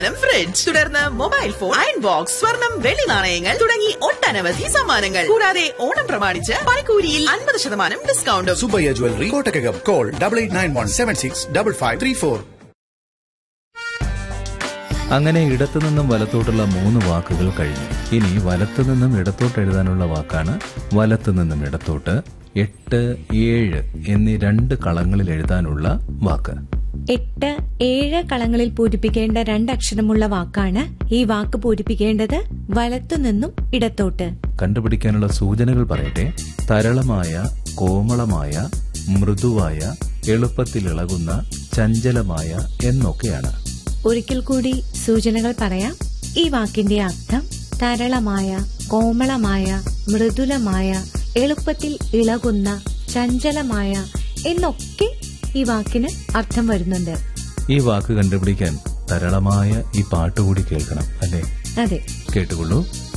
fridge തുടർന്ന് mobile phone iron box സ്വർണം വെള്ളി നാണയങ്ങൾ തുടങ്ങി ഒട്ടനവധി സമ്മാനങ്ങൾ കൂടാതെ ഓണം പ്രമാണിച്ച് പണിക്കൂലിയിൽ അൻപത് ശതമാനം ഡിസ്കൗണ്ടും Subbaiah jewellery Kottakkakam call double eight nine one seven six double five three four അങ്ങനെ ഇടത്തുനിന്നും വലത്തോട്ടുള്ള മൂന്ന് വാക്കുകൾ കഴിഞ്ഞു ഇനി വലത്തുനിന്നും ഇടത്തോട്ട് എഴുതാനുള്ള വാക്കാണ് വലത്തുനിന്നും ഇടത്തോട്ട് എട്ട് ഏഴ് എന്നീ രണ്ട് കളങ്ങളിൽ എഴുതാനുള്ള വാക്ക് എട്ട് ഏഴ് കളങ്ങളിൽ പൂരിപ്പിക്കേണ്ട രണ്ടക്ഷരമുള്ള വാക്കാണ് ഈ വാക്ക് പൂരിപ്പിക്കേണ്ടത് വലത്തുനിന്നും ഇടത്തോട്ട് കണ്ടുപിടിക്കാനുള്ള സൂചനകൾ പറയട്ടെ തരളമായ കോമളമായ മൃദുവായ എളുപ്പത്തിൽ ഇളകുന്ന ചഞ്ചലമായ എന്നൊക്കെയാണ് ഒരിക്കൽ കൂടി സൂചനകൾ പറയാം ഈ വാക്കിന്റെ അർത്ഥം തരളമായ കോമളമായ മൃദുലമായ എളുപ്പത്തിൽ ഇളകുന്ന ചഞ്ചലമായ എന്നൊക്കെ ഈ വാക്കിന് അർത്ഥം വരുന്നുണ്ട് ഈ വാക്ക് കണ്ടുപിടിക്കാൻ തരളമായ ഈ പാട്ടുകൂടി കേൾക്കണം അല്ലേ അതെ കേട്ടുകൊള്ളൂ